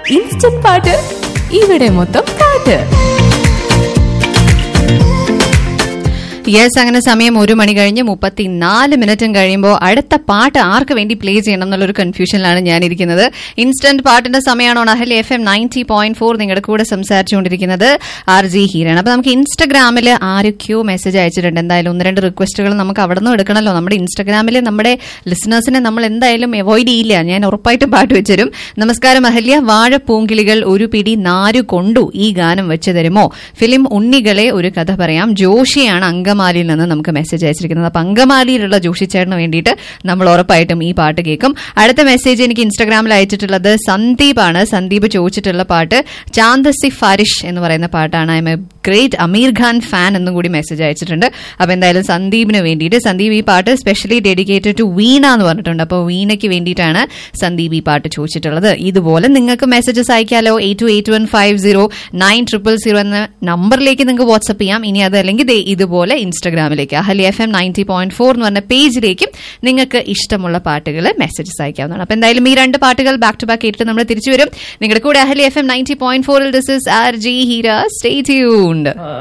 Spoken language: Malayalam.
ഇൻസ്റ്റന്റ് പാട്ട് ഇവിടെ മൊത്തം പാട്ട് യെസ് അങ്ങനെ സമയം ഒരു മണി കഴിഞ്ഞ് മുപ്പത്തിനാല് മിനിറ്റും കഴിയുമ്പോൾ അടുത്ത പാട്ട് ആർക്ക് വേണ്ടി പ്ലേ ചെയ്യണം എന്നുള്ളൊരു കൺഫ്യൂഷനിലാണ് ഞാനിരിക്കുന്നത് ഇൻസ്റ്റന്റ് പാട്ടിന്റെ സമയമാണോ Ahalia F M ninety point four നിങ്ങളുടെ കൂടെ സംസാരിച്ചുകൊണ്ടിരിക്കുന്നത് ആർ ജി ഹീരാണ് അപ്പൊ നമുക്ക് ഇൻസ്റ്റഗ്രാമിൽ ആരൊക്കെയോ മെസ്സേജ് അയച്ചിട്ടുണ്ട് എന്തായാലും ഒന്ന് രണ്ട് റിക്വസ്റ്റുകൾ നമുക്ക് അവിടെ നിന്ന് എടുക്കണമല്ലോ നമ്മുടെ ഇൻസ്റ്റഗ്രാമിൽ നമ്മുടെ ലിസണേഴ്സിനെ നമ്മൾ എന്തായാലും അവോയ്ഡ് ചെയ്യില്ല ഞാൻ ഉറപ്പായിട്ടും പാട്ട് വെച്ചുതരും നമസ്കാരം അഹല്യ വാഴപ്പൂങ്കിളികൾ ഒരു പിടി നാരു കൊണ്ടു ഈ ഗാനം വെച്ച് തരുമോ ഫിലിം ഉണ്ണികളെ ഒരു കഥ പറയാം ജോഷിയാണ് അങ്കമാലിയിൽ നിന്ന് നമുക്ക് മെസ്സേജ് അയച്ചിരിക്കുന്നത് അപ്പൊ അങ്കമാലിയിലുള്ള ജോഷി ചേട്ടന് വേണ്ടിയിട്ട് നമ്മൾ ഉറപ്പായിട്ടും ഈ പാട്ട് കേൾക്കും അടുത്ത മെസ്സേജ് എനിക്ക് ഇൻസ്റ്റാഗ്രാമിൽ അയച്ചിട്ടുള്ളത് സന്ദീപ് ആണ് സന്ദീപ് ചോദിച്ചിട്ടുള്ള പാട്ട് ചാന്ദസി ഫാരിഷ് എന്ന് പറയുന്ന പാട്ടാണ് I'm a great Aamir Khan fan എന്നും കൂടി മെസ്സേജ് അയച്ചിട്ടുണ്ട് അപ്പൊ എന്തായാലും സന്ദീപിന് വേണ്ടിയിട്ട് സന്ദീപ് ഈ പാട്ട് സ്പെഷ്യലി ഡെഡിക്കേറ്റഡ് ടു വീണ എന്ന് പറഞ്ഞിട്ടുണ്ട് അപ്പോൾ വീണയ്ക്ക് വേണ്ടിയിട്ടാണ് സന്ദീപ് ഈ പാട്ട് ചോദിച്ചിട്ടുള്ളത് ഇതുപോലെ നിങ്ങൾക്ക് മെസ്സേജസ് അയക്കാലോ eight two eight one five zero nine triple zero എന്ന നമ്പറിലേക്ക് നിങ്ങൾക്ക് വാട്സപ്പ് ചെയ്യാം ഇനി അതല്ലെങ്കിൽ ദേ ഇതുപോലെ ഇൻസ്റ്റഗ്രാമിലേക്ക് Ahalia F M ninety point four എന്ന് പറഞ്ഞ പേജിലേക്കും നിങ്ങൾക്ക് ഇഷ്ടമുള്ള പാട്ടുകൾ മെസ്സേജസ് അയക്കാവുന്നതാണ് അപ്പൊ എന്തായാലും ഈ രണ്ട് പാട്ടുകൾ ബാക്ക് ടു ബാക്ക് കേട്ടിട്ട് നമ്മൾ തിരിച്ചു വരും നിങ്ങളുടെ കൂടെ Ahalia F M ninety point ഫോറിൽ this is R G Heera stay tuned